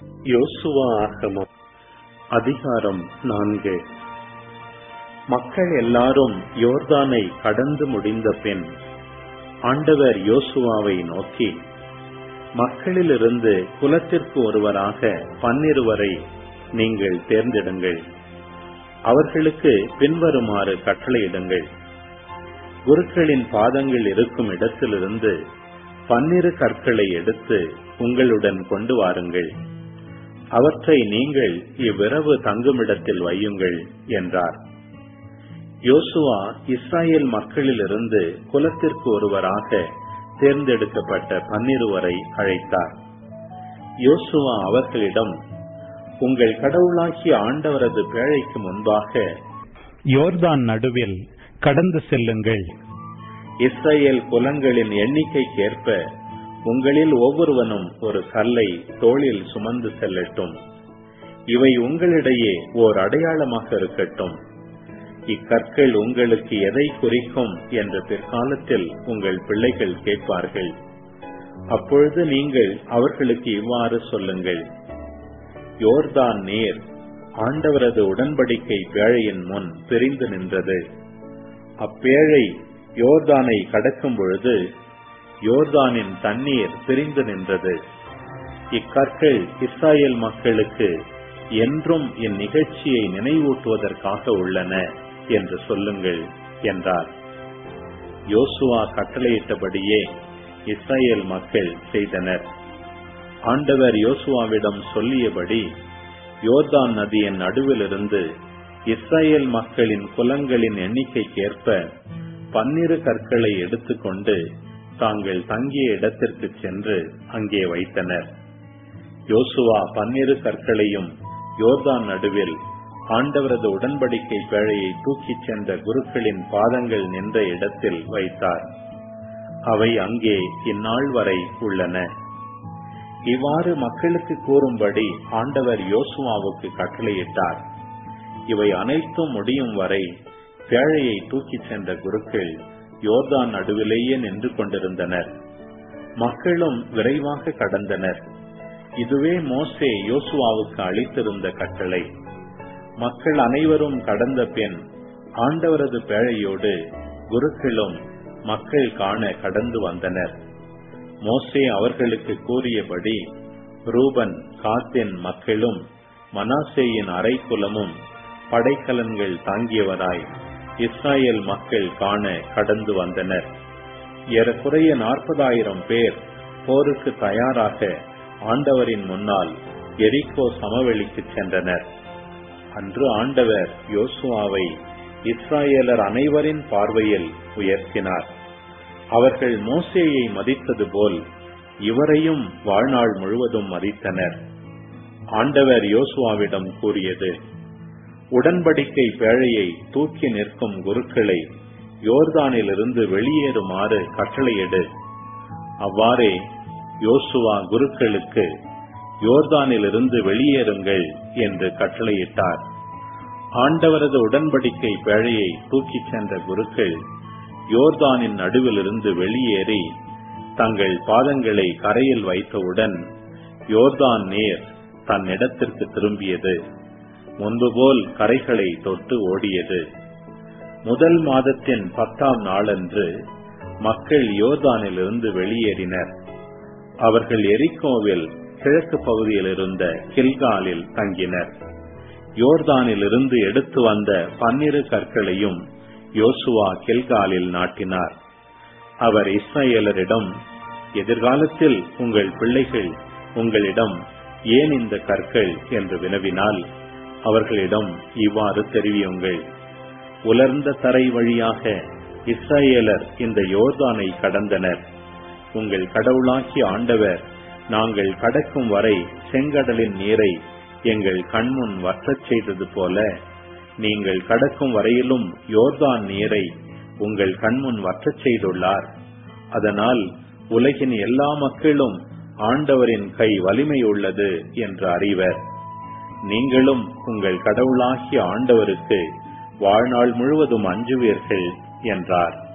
யோசுவா ஆகமம் அதிகாரம் நான்கு மக்கள் எல்லாரும் யோர்தானை கடந்து முடிந்த பின் ஆண்டவர் யோசுவாவை நோக்கி மக்களிலிருந்து குலத்திற்கு ஒருவராக பன்னிருவரை நீங்கள் தேர்ந்தெடுங்கள் அவர்களுக்கு பின்வருமாறு கட்டளையிடுங்கள் குருக்களின் பாதங்கள் இருக்கும் இடத்திலிருந்து பன்னிரு கற்களை எடுத்து உங்களுடன் கொண்டு வாருங்கள் அவற்றை நீங்கள் இவ்விரவு தங்குமிடத்தில் வையுங்கள் என்றார் யோசுவா இஸ்ராயேல் மக்களிலிருந்து குலத்திற்கு ஒருவராக தேர்ந்தெடுக்கப்பட்ட பன்னிருவரை அழைத்தார் யோசுவா அவர்களிடம் உங்கள் கடவுளாகிய ஆண்டவரது பேழைக்கு முன்பாக யோர்தான் நடுவில் கடந்து செல்லுங்கள் இஸ்ரேல் குலங்களின் எண்ணிக்கைக்கேற்ப உங்களில் ஒவ்வொருவனும் ஒரு கல்லை தோளில் சுமந்து செல்லட்டும் இவை உங்களிடையே ஓர் அடையாளமாக இருக்கட்டும் இக்கற்கள் உங்களுக்கு எதை குறிக்கும் என்று பிற்காலத்தில் உங்கள் பிள்ளைகள் கேட்பார்கள் அப்பொழுது நீங்கள் அவர்களுக்கு இவ்வாறு சொல்லுங்கள் யோர்தான் நீர் ஆண்டவரது உடன்படிக்கை பேழையின் முன் பிரிந்து நின்றது அப்பேழை யோர்தானை கடக்கும் பொழுது யோர்தானின் தண்ணீர் பிரிந்து நின்றது இக்கற்கள் இஸ்ராயேல் மக்களுக்கு என்றும் இந்நிகழ்ச்சியை நினைவூட்டுவதற்காக உள்ளன என்று சொல்லுங்கள் என்றார் யோசுவா கட்டளையிட்டபடியே இஸ்ரேல் மக்கள் செய்தனர் ஆண்டவர் யோசுவாவிடம் சொல்லியபடி யோர்தான் நதியின் நடுவிலிருந்து இஸ்ரேல் மக்களின் குலங்களின் எண்ணிக்கைக்கேற்ப பன்னிரு கற்களை எடுத்துக்கொண்டு தாங்கள் தங்கிய இடத்திற்கு சென்று அங்கே வைத்தனர் யோசுவா பன்னிரு கற்களையும் யோர்தான் நடுவில் ஆண்டவரது உடன்படிக்கை பேழையை தூக்கிச் சென்ற குருக்களின் பாதங்கள் நின்ற இடத்தில் வைத்தார் அவை அங்கே இந்நாள் வரை உள்ளன இவ்வாறு மக்களுக்கு கூறும்படி ஆண்டவர் யோசுவாவுக்கு கட்டளையிட்டார் இவை அனைத்தும் முடியும் வரை பேழையை தூக்கிச் சென்ற குருக்கள் யோர்தான் நடுவிலேயே நின்று கொண்டிருந்தனர் மக்களும் விரைவாக கடந்தனர் இதுவே மோசே யோசுவாவுக்கு அளித்திருந்த கட்டளை மக்கள் அனைவரும் கடந்த பின் ஆண்டவரது பேழையோடு குருக்களும் மக்கள் காண கடந்து வந்தனர் மோசே அவர்களுக்கு கூறியபடி ரூபன் காத்தின் மக்களும் மனாசேயின் அரைக்குலமும் படைக்கலன்கள் தாங்கியவராய் இஸ்ராயேல் மக்கள் காண கடந்து வந்தனர் ஏறக்குறைய நாற்பதாயிரம் பேர் போருக்கு தயாராக ஆண்டவரின் முன்னால் எரிக்கோ சமவெளிக்கு சென்றனர் அன்று ஆண்டவர் யோசுவாவை இஸ்ராயேலர் அனைவரின் பார்வையில் உயர்த்தினார் அவர்கள் மோசேயை மதித்தது போல் இவரையும் வாழ்நாள் முழுவதும் மதித்தனர் ஆண்டவர் யோசுவாவிடம் கூறியது உடன்படிக்கை பேழையை தூக்கி நிற்கும் குருக்களை யோர்தானிலிருந்து வெளியேறுமாறு கட்டளையிடு அவ்வாறே யோசுவா குருக்களுக்கு யோர்தானிலிருந்து வெளியேறுங்கள் என்று கட்டளையிட்டார் ஆண்டவரது உடன்படிக்கை பேழையை தூக்கிச் சென்ற குருக்கள் யோர்தானின் நடுவிலிருந்து வெளியேறி தங்கள் பாதங்களை கரையில் வைத்தவுடன் யோர்தான் நீர் தன் இடத்திற்கு திரும்பியது முன்பு போல் கரைகளை தொட்டு ஓடியது முதல் மாதத்தின் பத்தாம் நாளன்று மக்கள் யோர்தானிலிருந்து வெளியேறினர் அவர்கள் எரிக்கோவில் கிழக்கு பகுதியில் இருந்த கில்காலில் தங்கினர் யோர்தானிலிருந்து எடுத்து வந்த பன்னிரு கற்களையும் யோசுவா கில்காலில் நாட்டினார் அவர் இஸ்ரேலரிடம் எதிர்காலத்தில் உங்கள் பிள்ளைகள் உங்களிடம் ஏன் இந்த கற்கள் என்று வினவினால் அவர்களிடம் இவ்வாறு தெரிவியுங்கள் உலர்ந்த தரை வழியாக இஸ்ரேலர் இந்த யோர்தானை கடந்தனர் உங்கள் கடவுளாகிய ஆண்டவர் நாங்கள் கடக்கும் வரை செங்கடலின் நீரை எங்கள் கண்முன் வற்றச் செய்தது போல நீங்கள் கடக்கும் வரையிலும் யோர்தான் நீரை உங்கள் கண்முன் வற்றச் செய்துள்ளார் அதனால் உலகின் எல்லா மக்களும் ஆண்டவரின் கை வலிமை உள்ளது என்று அறிவர் நீங்களும் உங்கள் கடவுளாகிய ஆண்டவருக்கு வாழ்நாள் முழுவதும் அஞ்சுவீர்கள் என்றார்